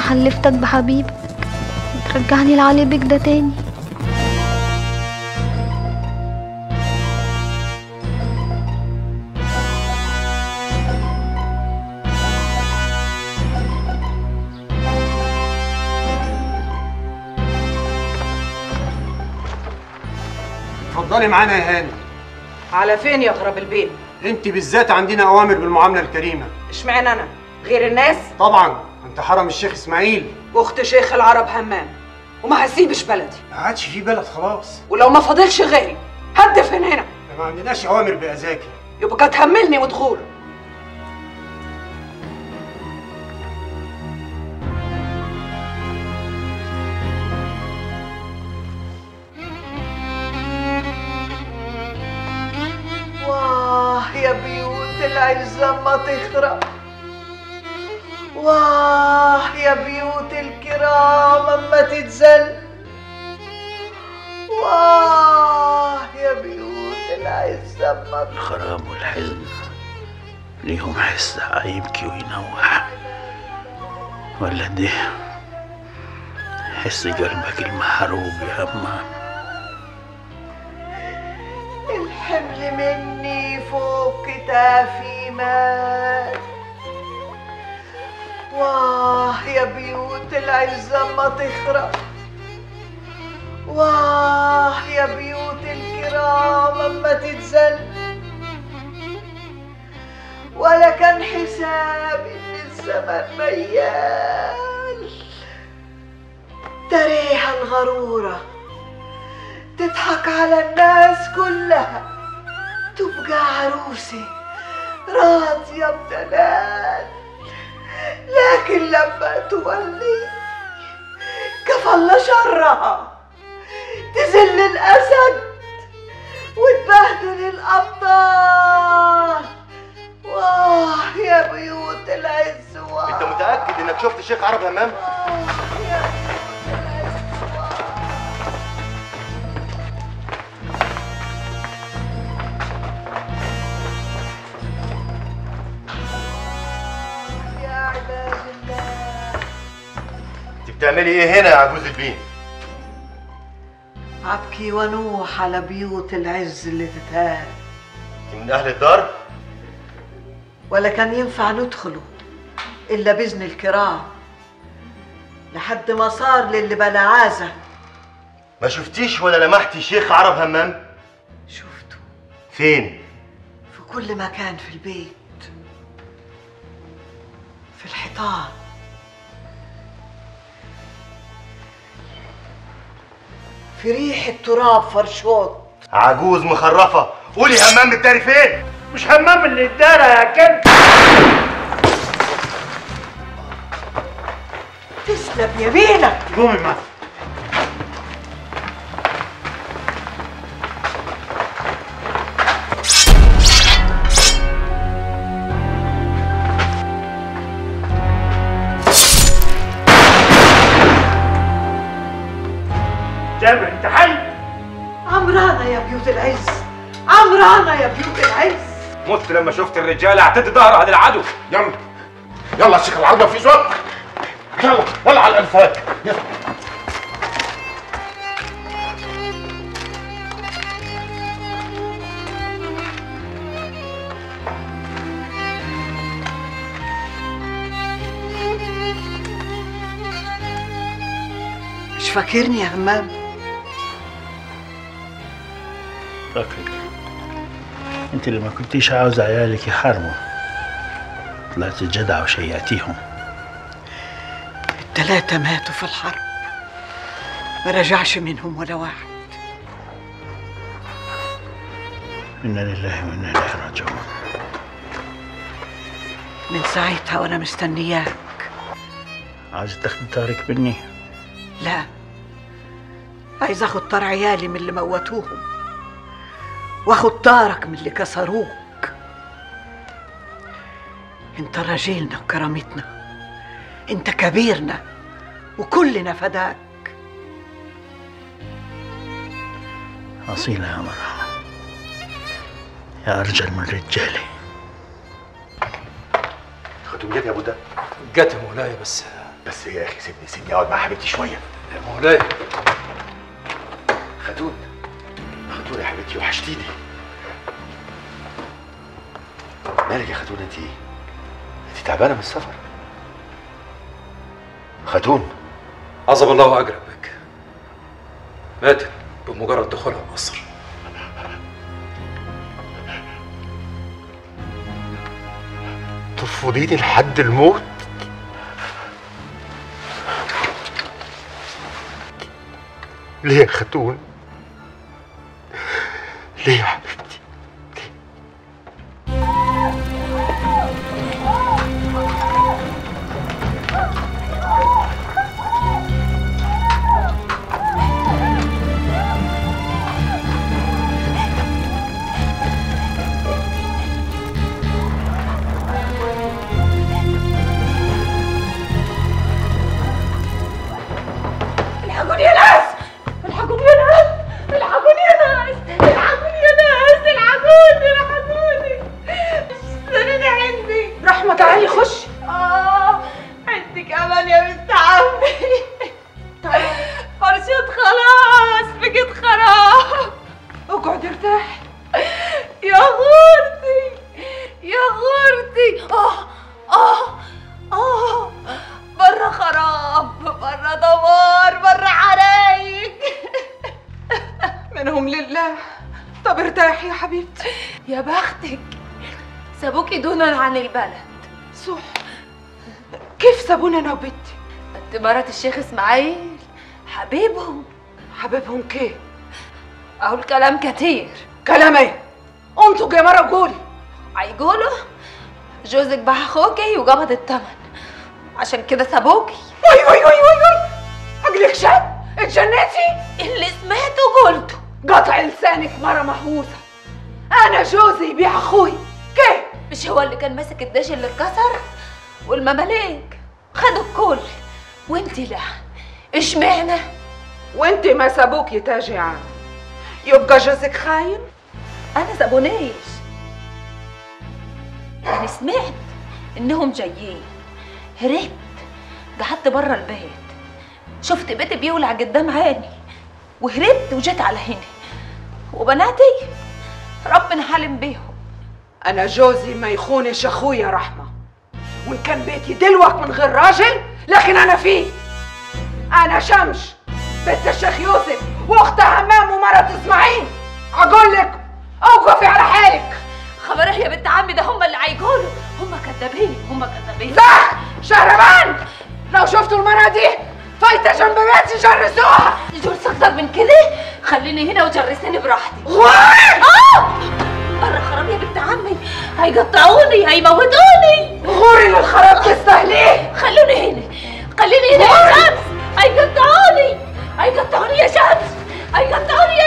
حلفتك بحبيبك وترجعني لعلي بيك ده تاني اتفضلي معانا يا هاني على فين يا غراب البين انت بالذات عندنا اوامر بالمعامله الكريمه اشمعنى انا غير الناس طبعا انت حرم الشيخ اسماعيل واخت شيخ العرب همام وما هسيبش بلدي ما عادش في بلد خلاص ولو ما فاضلش غيري هدفن هنا ما عندناش اوامر باذاكي يبقى تهملني وتغور واه يا بيوت العزة ما تخرب واه يا بيوت الكرام اما تتزل واه يا بيوت العزة ما تخرب الغرام والحزن ليهم حس يبكي وينوح ولا ده حس قلبك المحروق يا همام الحمل مني فوق كتافي مات واه يا بيوت العزة ما تخرب واه يا بيوت الكرام اما تتزل ولا كان حساب ان الزمن ميال تريها الغروره تضحك على الناس كلها تبقى عروسي راضية بدلال لكن لما تولي كفل شرها تذل الأسد وتبهدل الأبطال واه يا بيوت العز واه انت متاكد انك شفت الشيخ عرب همام يا بيوت العز واه يا عباد الله انت بتعملي ايه هنا يا عجوز البين أبكي ونوح على بيوت العز اللي تتهان انت من اهل الدار ولا كان ينفع ندخله إلا بإذن الكرام لحد ما صار للي بلا عازة ما شفتيش ولا لمحتي شيخ عرب همام شفته فين في كل مكان في البيت في الحيطان في ريحة تراب فرشوط عجوز مخرفه قولي همام الداري فين مش همام اللي ادارة يا كلب تسلم يمينك قومي معاك جابر انت حي عمرانة يا بيوت العز عمرانة يا بيوت العز مت لما شفت الرجاله اعتدي ظهرها للعدو يلا يلا يا شيخ العرب مفيش وقت يلا يلا على الانفاق يلا مش فاكرني يا همام فاكرك انت اللي ما كنتيش عاوز عيالك يحاربوا طلعت جدع وشيعتيهم التلاتة ماتوا في الحرب ما رجعش منهم ولا واحد انا لله وانا اليه راجعون من ساعتها وانا مستنياك عاوز تاخدي طارق مني لا عايز اخد طار عيالي من اللي موتوهم واخد طارك من اللي كسروك انت راجلنا وكرامتنا انت كبيرنا وكلنا فداك أصيلة يا مرة يا أرجل من رجالي ختم جت يا ابو ده جت يا مولاي بس بس يا اخي سيبني سيبني اقعد مع حبيبتي شويه يا مولاي خاتون خاتون يا حبيبتي وحشتيني مالك يا خاتون انت انت تعبانه من السفر خاتون عظم الله اجرك بك ماتت بمجرد دخولها مصر ترفضيني لحد الموت ليه يا خاتون ليه يا حبيبتي الحقوني يا ناس الحقوني يا ناس الحقوني يا ناس الحقوني يا ناس الحقوني الحقوني السنة عندي رحمة تعالي خش اه عندك امان يا بنت عمي فرشة خلاص بقت خراب اقعدي ارتاحي يا غورتي يا غورتي اه اه اه برا خراب برا دمار برا حرايق منهم لله طب ارتاحي يا حبيبتي يا بختك سابوكي دونا عن البلد صح كيف سابونا انا وبنتي انت مرات الشيخ اسماعيل حبيبهم حبيبهم كيف اقول كلام كتير كلام ايه انتوا يا مرة قولي هيقولوا جوزك باع اخوكي وقبض الثمن عشان كده سابوكي وي وي وي وي وي عقلك شد اتجنيتي اللي سمعته قلته قطع لسانك مرة مهووسة انا جوزي يبيع اخوي كيف مش هو اللي كان ماسك الدش اللي اتكسر والمماليك خدوا الكل وانتي لا اشمعنى وانت ما سابوك يتاجي عام يبقى جوزك خاين انا سابونيش انا سمعت انهم جايين هربت قعدت برا البيت شفت بيتي بيولع قدام عيني وهربت وجيت على هنا وبناتي ربنا حالم بيهم انا جوزي ما يخونش اخويا رحمة وان كان بيتي دلوك من غير راجل لكن انا فيه انا شمش بنت الشيخ يوسف واختها همام ومرة اسماعيل اقول لك اوقفي على حالك خبره يا بنت عمي ده هم اللي هيقولوا هم كذابين هم كذابين صح شهربان لو شفتوا المرة دي فايتة جنب بيتي جرسوها جرس اكتر من كده خليني هنا وجرسيني براحتي غور اه بره خراب يا بنت عمي هيقطعوني هيموتوني غوري للخراب تستاهليه خلوني هنا خليني هنا يا شمس هيقطعوني هيقطعوني يا شمس هيقطعوني يا